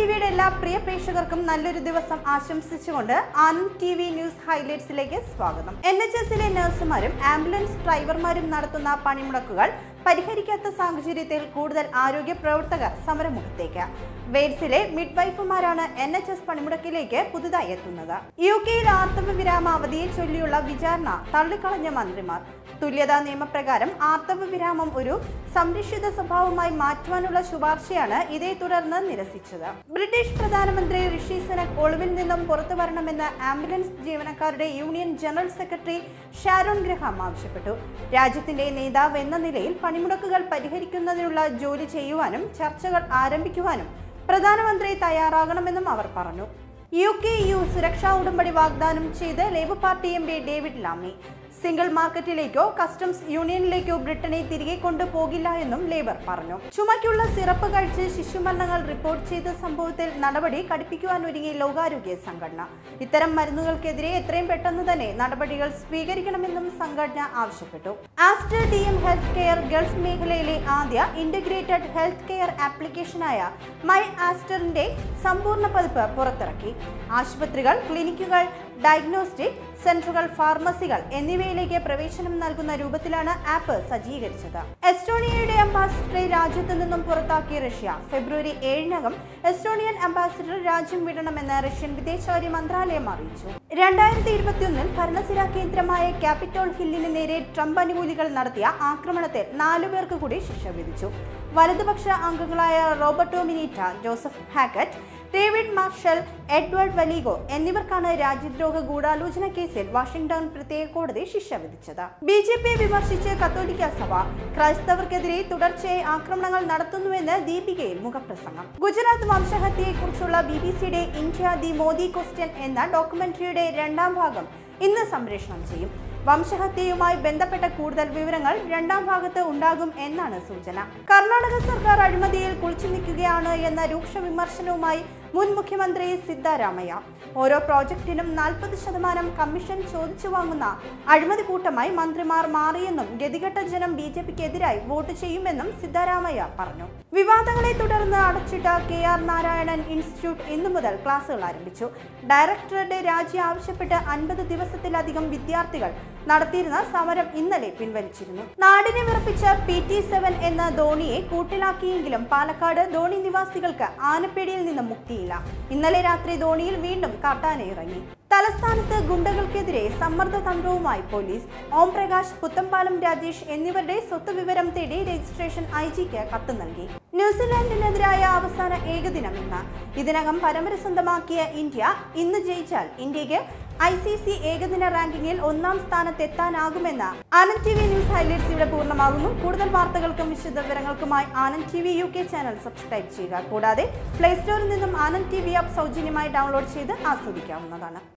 ടിവിയുടെ എല്ലാ പ്രിയ പ്രേക്ഷകർക്കും നല്ലൊരു ദിവസം ആശംസിച്ചുകൊണ്ട് ആനന്ദ് ടി വി ന്യൂസ് ഹൈലൈറ്റ്സിലേക്ക് സ്വാഗതം എൻ എച്ച് എസിലെ നഴ്സുമാരും ആംബുലൻസ് ഡ്രൈവർമാരും നടത്തുന്ന പണിമുടക്കുകൾ പരിഹരിക്കാത്ത സാഹചര്യത്തിൽ കൂടുതൽ ആരോഗ്യ പ്രവർത്തകർ സമരമുഖത്തേക്ക് വെയിൽസിലെ മിഡ്വൈഫുമാരാണ് എൻ എച്ച് എസ് പണിമുടക്കിലേക്ക് പുതുതായി എത്തുന്നത് യു കെയിൽ ആർത്തവ വിരാമ അവധിയെ ചൊല്ലിയുള്ള വിചാരണ തള്ളിക്കളഞ്ഞ മന്ത്രിമാർ തുല്യതാ നിയമപ്രകാരം ആർത്തവ വിരാമം ഒരു സംരക്ഷിത സ്വഭാവമായി മാറ്റുവാനുള്ള ശുപാർശയാണ് ഇതേ തുടർന്ന് നിരസിച്ചത് ബ്രിട്ടീഷ് പ്രധാനമന്ത്രി ഋഷി സുനക് ഒളിവിൽ നിന്നും പുറത്തു വരണമെന്ന് ആംബുലൻസ് ജീവനക്കാരുടെ union general secretary Sharon Graham ആവശ്യപ്പെട്ടു രാജ്യത്തിന്റെ നേതാവ് എന്ന നിലയിൽ പണിമുടക്കുകൾ പരിഹരിക്കുന്നതിനുള്ള ജോലി ചെയ്യുവാനും ചർച്ചകൾ ആരംഭിക്കുവാനും പ്രധാനമന്ത്രി തയ്യാറാകണമെന്നും അവർ പറഞ്ഞു യു കെ യു സുരക്ഷാ ഉടമ്പടി വാഗ്ദാനം ചെയ്ത് Labour party M P David Lammy single മാർക്കറ്റിലേക്കോ കസ്റ്റംസ് യൂണിയനിലേക്കോ ബ്രിട്ടനെ തിരികെ കൊണ്ടുപോകില്ല എന്നും ലേബർ പറഞ്ഞു ചുമയ്ക്കുള്ള സിറപ്പ് കഴിച്ച് ശിശുമരണങ്ങൾ റിപ്പോർട്ട് ചെയ്ത സംഭവത്തിൽ നടപടി കടുപ്പിക്കുവാൻ ഒരുങ്ങി ലോകാരോഗ്യ സംഘടന ഇത്തരം മരുന്നുകൾക്കെതിരെ എത്രയും പെട്ടെന്ന് തന്നെ നടപടികൾ സ്വീകരിക്കണമെന്നും സംഘടന ആവശ്യപ്പെട്ടു Aster D M health care Gulf മേഖലയിലെ ആദ്യ ഇന്റഗ്രേറ്റഡ് ഹെൽത്ത് കെയർ ആപ്ലിക്കേഷനായ മൈ ആസ്റ്ററിന്റെ സമ്പൂർണ്ണ പതിപ്പ് പുറത്തിറക്കി ആശുപത്രികൾ ക്ലിനിക്കുകൾ ഡയഗ്നോസ്റ്റിക് സെന്ററുകൾ ഫാർമസികൾ എന്നിവയിലേക്ക് പ്രവേശനം നൽകുന്ന രൂപത്തിലാണ് ആപ്പ് സജ്ജീകരിച്ചത് എസ്റ്റോണിയയുടെ അംബാസിഡറെ രാജ്യത്തു നിന്നും പുറത്താക്കിയ റഷ്യ ഫെബ്രുവരി ഏഴിനകം എസ്റ്റോണിയൻ അംബാസിഡർ രാജ്യം വിടണമെന്ന് റഷ്യൻ വിദേശകാര്യ മന്ത്രാലയം അറിയിച്ചു രണ്ടായിരത്തി ഇരുപത്തിയൊന്നിൽ ഭരണസിര കേന്ദ്രമായ ക്യാപിറ്റോൾ ഹില്ലിന് നേരെ ട്രംപ് അനുകൂലികൾ നടത്തിയ ആക്രമണത്തിൽ നാലുപേർക്ക് കൂടി ശിക്ഷ വിധിച്ചു വലതുപക്ഷ അംഗങ്ങളായ റോബർട്ടോ മിനീറ്റ Joseph Hackett David Marshall Edward വലീഗോ എന്നിവർക്കാണ് രാജ്യദ്രോഹ ഗൂഢാലോചന കേസിൽ വാഷിംഗ്ടൺ പ്രത്യേക കോടതി ശിക്ഷ വിധിച്ചത് ബി ജെ പിയെ വിമർശിച്ച് കത്തോലിക്ക സഭ ക്രൈസ്തവർക്കെതിരെ തുടർച്ചയായി ആക്രമണങ്ങൾ നടത്തുന്നുവെന്ന് ദീപികയിൽ മുഖപ്രസംഗം ഗുജറാത്ത് വംശഹത്യയെക്കുറിച്ചുള്ള ബി ബി സിയുടെ ഇന്ത്യ ദി മോദി ക്വസ്റ്റ്യൻ എന്ന ഡോക്യുമെന്ററിയുടെ രണ്ടാം ഭാഗം ഇന്ന് സംപ്രേഷണം ചെയ്യും വംശഹത്യയുമായി ബന്ധപ്പെട്ട കൂടുതൽ വിവരങ്ങൾ രണ്ടാം ഭാഗത്ത് ഉണ്ടാകും എന്നാണ് സൂചന കർണാടക സർക്കാർ അഴിമതിയിൽ കുളിച്ചു നിൽക്കുകയാണ് എന്ന രൂക്ഷ വിമർശനവുമായി മുൻ മുഖ്യമന്ത്രി സിദ്ധാരാമയ്യ ഓരോ പ്രോജക്റ്റിനും നാൽപ്പത് ശതമാനം കമ്മീഷൻ ചോദിച്ചു വാങ്ങുന്ന അഴിമതി കൂട്ടമായി മന്ത്രിമാർ മാറിയെന്നും ഗതികെട്ട ജനം ബി ജെ പിക്ക് എതിരായി വോട്ട് ചെയ്യുമെന്നും സിദ്ധാരാമയ്യ പറഞ്ഞു വിവാദങ്ങളെ തുടർന്ന് അടച്ചിട്ട കെ ആർ നാരായണൻ ഇൻസ്റ്റിറ്റ്യൂട്ട് ഇന്നു മുതൽ ക്ലാസുകൾ ആരംഭിച്ചു ഡയറക്ടറുടെ രാജി ആവശ്യപ്പെട്ട് അൻപത് ദിവസത്തിലധികം വിദ്യാർത്ഥികൾ നടത്തിയിരുന്ന സമരം ഇന്നലെ പിൻവലിച്ചിരുന്നു നാടിനെ വിറപ്പിച്ച പി ടി സെവൻ എന്ന ധോണിയെ കൂട്ടിലാക്കിയെങ്കിലും പാലക്കാട് ധോണി നിവാസികൾക്ക് ആനപ്പേടിയിൽ നിന്ന് മുക്തിയില്ല ഇന്നലെ രാത്രി ധോണിയിൽ വീണ്ടും കാട്ടാന ഇറങ്ങി തലസ്ഥാനത്ത് ഗുണ്ടകൾക്കെതിരെ സമ്മർദ്ദ തന്ത്രവുമായി പോലീസ് ഓം പ്രകാശ് പുത്തമ്പാലം രാജേഷ് എന്നിവരുടെ സ്വത്ത് വിവരം തേടി രജിസ്ട്രേഷൻ ഐ ജിക്ക് കത്ത് നൽകി ന്യൂസിലാൻഡിനെതിരായ അവസാന ഏകദിനം ഇന്ന് ഇതിനകം പരമ്പര സ്വന്തമാക്കിയ ഇന്ത്യ ഇന്ന് ജയിച്ചാൽ ഇന്ത്യക്ക് ഐ സി സി ഏകദിന റാങ്കിങ്ങിൽ ഒന്നാം സ്ഥാനത്തെത്താനാകുമെന്ന് Anand T V news highlights ഇവിടെ പൂർണ്ണമാകുന്നു കൂടുതൽ വാർത്തകൾക്കും വിശദ വിവരങ്ങൾക്കുമായി Anand T V U K channel subscribe ചെയ്യുക കൂടാതെ പ്ലേ സ്റ്റോറിൽ നിന്നും ആനന്ദ് ടി വി ആപ്പ് സൗജന്യമായി ഡൗൺലോഡ് ചെയ്ത് ആസ്വദിക്കാവുന്നതാണ്